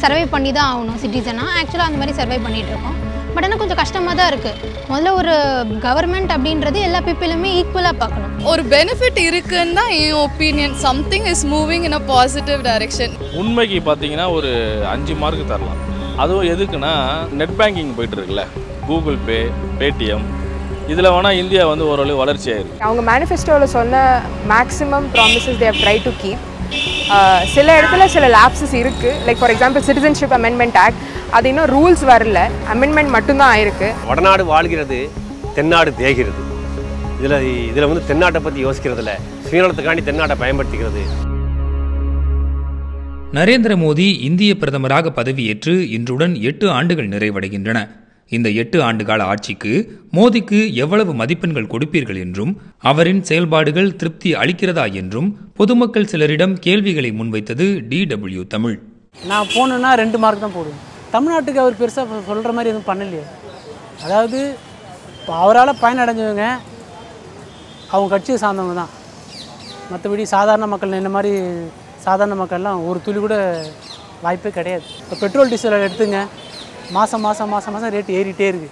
சர்வை பண்ணி தான் ஆகணும் சிட்டிசனாக ஆக்சுவலாக அந்த மாதிரி சர்வை பண்ணிட்டு இருக்கோம் பட் ஆனால் கொஞ்சம் கஷ்டமாக தான் இருக்குது முதல்ல ஒரு கவர்மெண்ட் அப்படின்றது எல்லா பீப்புளுமே ஈக்குவலாக பார்க்கணும் ஒரு பெனிஃபிட் இருக்குன்னு தான் என் opinion something is moving in a positive direction உண்மைக்கு பார்த்தீங்கன்னா ஒரு அஞ்சு மார்க் தரலாம் அதுவும் எதுக்குன்னா நெட் பேங்கிங் போயிட்டு இருக்குல்ல கூகுள் பே பேடிஎம் இதில் வேணால் இந்தியா வந்து ஓரளவு வளர்ச்சி ஆயிருக்கு அவங்க மேனிஃபெஸ்டோவில் சொன்ன maximum promises they've try to keep சில இடத்துல சில லேப்ஸஸ் இருக்குது like for example citizenship amendment act அது இன்னும் ரூல்ஸ் வரல அமெண்ட்மெண்ட் மட்டும்தான் ஆயிருக்கு வடநாடு வாழ்கிறது தென்னாடு தேய்கிறது இதில் இதில் வந்து தென்னாட்டை பற்றி யோசிக்கிறதில்ல சுயநலத்துக்காண்டி தென்னாட்டை பயன்படுத்திக்கிறது நரேந்திர மோடி இந்திய பிரதமராக பதவியேற்று இன்றுடன் எட்டு ஆண்டுகள் நிறைவடைகின்றன இந்த எட்டு ஆண்டுகால ஆட்சிக்கு மோடிக்கு எவ்வளவு மதிப்பெண்கள் கொடுப்பீர்கள் என்றும் அவரின் செயல்பாடுகள் திருப்தி அளிக்கிறதா என்றும் பொதுமக்கள் சிலரிடம் கேள்விகளை முன்வைத்தது டிடபிள்யூ தமிழ் நான் போனேன்னா ரெண்டு மார்க் தான் போடுவேன் தமிழ்நாட்டுக்கு அவர் பெருசாக சொல்கிற மாதிரி எதுவும் பண்ணலையே அதாவது இப்போ அவரால் பயனடைஞ்சவங்க அவங்க கட்சியை சார்ந்தவங்க தான் மற்றபடி சாதாரண மக்கள் என்ன மாதிரி சாதாரண மக்கள்லாம் ஒரு துளி கூட வாய்ப்பே கிடையாது இப்போ பெட்ரோல் டீசல் எடுத்துங்க மாதம் மாதம் மாதம் மாதம் ரேட் ஏறிட்டே இருக்குது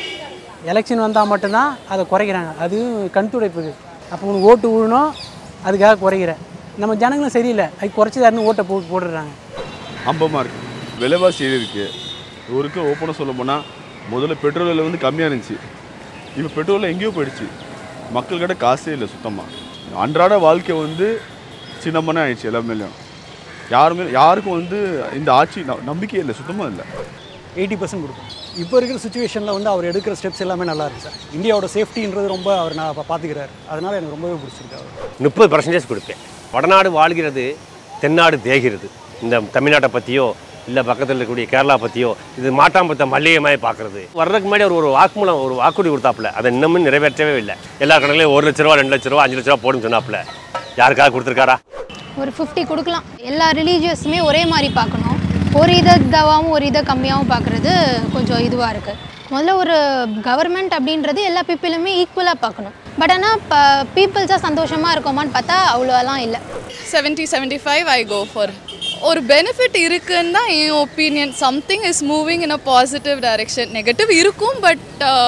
எலெக்ஷன் வந்தால் மட்டும்தான் அதை குறைக்கிறாங்க அதுவும் கண் துடைப்புக்கு அப்போ உனக்கு ஓட்டு விழணும் அதுக்காக குறைக்கிறேன் நம்ம ஜனங்களும் சரியில்லை அது குறைச்சதாருன்னு ஓட்டை போட்டு போட்டுடுறாங்க அம்பமாக இருக்குது விலைவாசி ஏறி இருக்குது ஊருக்கு ஓப்பனாக சொல்ல போனால் முதல்ல பெட்ரோல் விலை வந்து கம்மியாக இருந்துச்சு இப்போ பெட்ரோலில் எங்கேயோ போயிடுச்சு மக்கள்கிட்ட காசே இல்லை சுத்தமாக அன்றாட வாழ்க்கை வந்து சின்னமனே ஆயிடுச்சு எல்லாமேலையும் யாருமே யாருக்கும் வந்து இந்த ஆட்சி ந- நம்பிக்கையே இல்லை சுத்தமாக இல்லை எயிட்டி பர்சன்ட் கொடுப்போம் இப்போ இருக்கிற சுச்சுவேஷனில் வந்து அவர் எடுக்கிற ஸ்டெப்ஸ் எல்லாமே நல்லா இருக்கு சார் இந்தியாவோட சேஃப்டின்றது ரொம்ப அவர் நான் பார்த்துக்கிறாரு அதனால எனக்கு ரொம்பவே பிடிச்சிருக்கு அவர் முப்பது பர்சன்டேஜ் கொடுப்பேன் வடநாடு வாழ்கிறது தென்னாடு தேய்கிறது இந்த தமிழ்நாட்டை பற்றியோ இல்லை பக்கத்தில் இருக்கக்கூடிய கேரளா பற்றியோ இது மாட்டாம்பத்த மல்லிகைமாய் பார்க்குறது வர்றதுக்கு முன்னாடி அவர் ஒரு வாக்குமூலம் ஒரு வாக்குறுதி கொடுத்தாப்புல அதை இன்னமும் நிறைவேற்றவே இல்லை எல்லா கடையிலையும் ஒரு லட்ச ரூபா ரெண்டு லட்ச ரூபா அஞ்சு லட்ச ரூபா போடுன்னு சொன்னாப்புல யாருக்காவது கொடுத்துருக்காரா ஒரு ஃபிஃப்டி கொடுக்கலாம் எல்லா ரிலீஜியஸுமே ஒரே மாதிரி பார்க்கணும் ஒரு இதை தவாவும் ஒரு இதை கம்மியாகவும் பார்க்குறது கொஞ்சம் இதுவாக இருக்குது முதல்ல ஒரு கவர்மெண்ட் அப்படின்றது எல்லா பீப்புளுமே ஈக்குவலாக பார்க்கணும் பட் ஆனால் இப்போ பீப்புள்ஸாக சந்தோஷமாக இருக்கோமான்னு பார்த்தா அவ்வளோலாம் இல்லை seventy seventy five I go for ஒரு பெனிஃபிட் இருக்குன்னு தான் என் opinion something is moving in a positive direction negative இருக்கும் பட்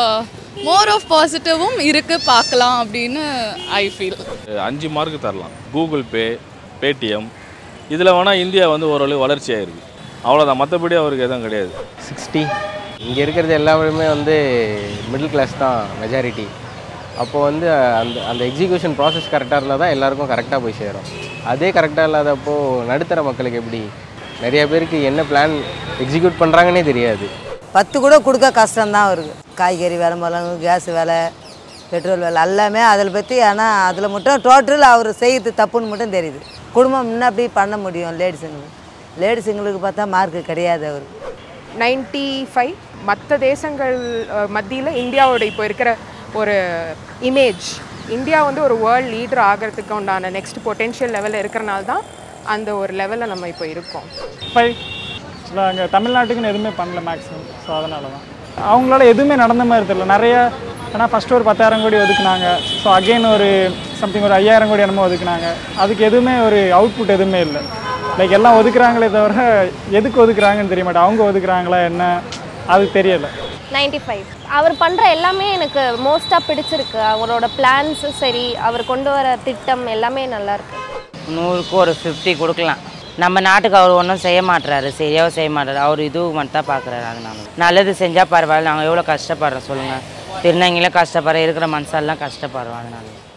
மோர் ஆஃப் பாசிட்டிவும் இருக்குது பார்க்கலாம் அப்படின்னு ஐ ஃபீல் அஞ்சு மார்க் தரலாம் கூகுள் பே பேடிஎம் இதில் வேணால் இந்தியா வந்து ஓரளவு வளர்ச்சி ஆயிருக்கு அவ்வளோதான் மற்றபடி அவருக்கு எதுவும் கிடையாது சிக்ஸ்டி இங்கே இருக்கிறது எல்லாருமே வந்து மிடில் கிளாஸ் தான் மெஜாரிட்டி அப்போ வந்து அந்த அந்த எக்ஸிக்யூஷன் ப்ராசஸ் கரெக்டாக இருந்தால் தான் எல்லாருக்கும் கரெக்டாக போய் சேரும் அதே கரெக்டாக இல்லாதப்போ நடுத்தர மக்களுக்கு எப்படி நிறைய பேருக்கு என்ன பிளான் எக்ஸிக்யூட் பண்ணுறாங்கன்னே தெரியாது பத்து கூட கொடுக்க கஷ்டம்தான் அவருக்கு காய்கறி விலை மிளகு கேஸ் விலை பெட்ரோல் விலை எல்லாமே அதில் பற்றி ஆனால் அதில் மட்டும் டோட்டல் அவர் செய்கிறது தப்புன்னு மட்டும் தெரியுது குடும்பம் முன்ன அப்படி பண்ண முடியும் லேடிஸுங்களுக்கு லேடிஸுங்களுக்கு பார்த்தா மார்க்கு கிடையாது அவருக்கு நைன்டி ஃபைவ் மற்ற தேசங்கள் மத்தியில் இந்தியாவோட இப்போ இருக்கிற ஒரு இமேஜ் இந்தியா வந்து ஒரு வேர்ல்ட் லீடர் ஆகிறதுக்கு உண்டான நெக்ஸ்ட் பொட்டென்ஷியல் லெவலில் இருக்கிறனால தான் அந்த ஒரு லெவலில் நம்ம இப்போ இருக்கோம் ஃபைவ் ஆக்சுவலாக அங்கே தமிழ்நாட்டுக்குன்னு எதுவுமே பண்ணல மேக்ஸிமம் ஸோ அதனால தான் அவங்களால எதுவுமே நடந்த மாதிரி தெரியல நிறைய ஏன்னா ஃபஸ்ட்டு ஒரு பத்தாயிரம் கோடி ஒதுக்குனாங்க ஸோ அகெயின் ஒரு சம்திங் ஒரு ஐயாயிரம் கோடி என்னமோ ஒதுக்குனாங்க அதுக்கு எதுவுமே ஒரு அவுட்புட் எதுவுமே இல்லை லைக் எல்லாம் ஒதுக்குறாங்களே தவிர எதுக்கு ஒதுக்குறாங்கன்னு தெரிய மாட்டேன் அவங்க ஒதுக்குறாங்களா என்ன அது தெரியலை நைன்டி ஃபைவ் அவர் பண்ணுற எல்லாமே எனக்கு மோஸ்ட்டாக பிடிச்சிருக்கு அவரோட பிளான்ஸும் சரி அவர் கொண்டு வர திட்டம் எல்லாமே நல்லா இருக்கு நூறுக்கு ஒரு ஃபிஃப்டி கொடுக்கலாம் நம்ம நாட்டுக்கு அவர் ஒன்றும் செய்ய மாட்டுறாரு சரியாகவும் செய்ய மாட்டாரு அவர் இதுவும் மட்டும் தான் பார்க்குறாரு அதனால நல்லது செஞ்சால் பரவாயில்ல நாங்கள் எவ்வளோ கஷ்டப்படுறோம் சொல்லுங்கள் திருநங்கையில கஷ்டப்படுற இருக்கிற மனுஷாலாம் கஷ்டப்படுறோம் அதனால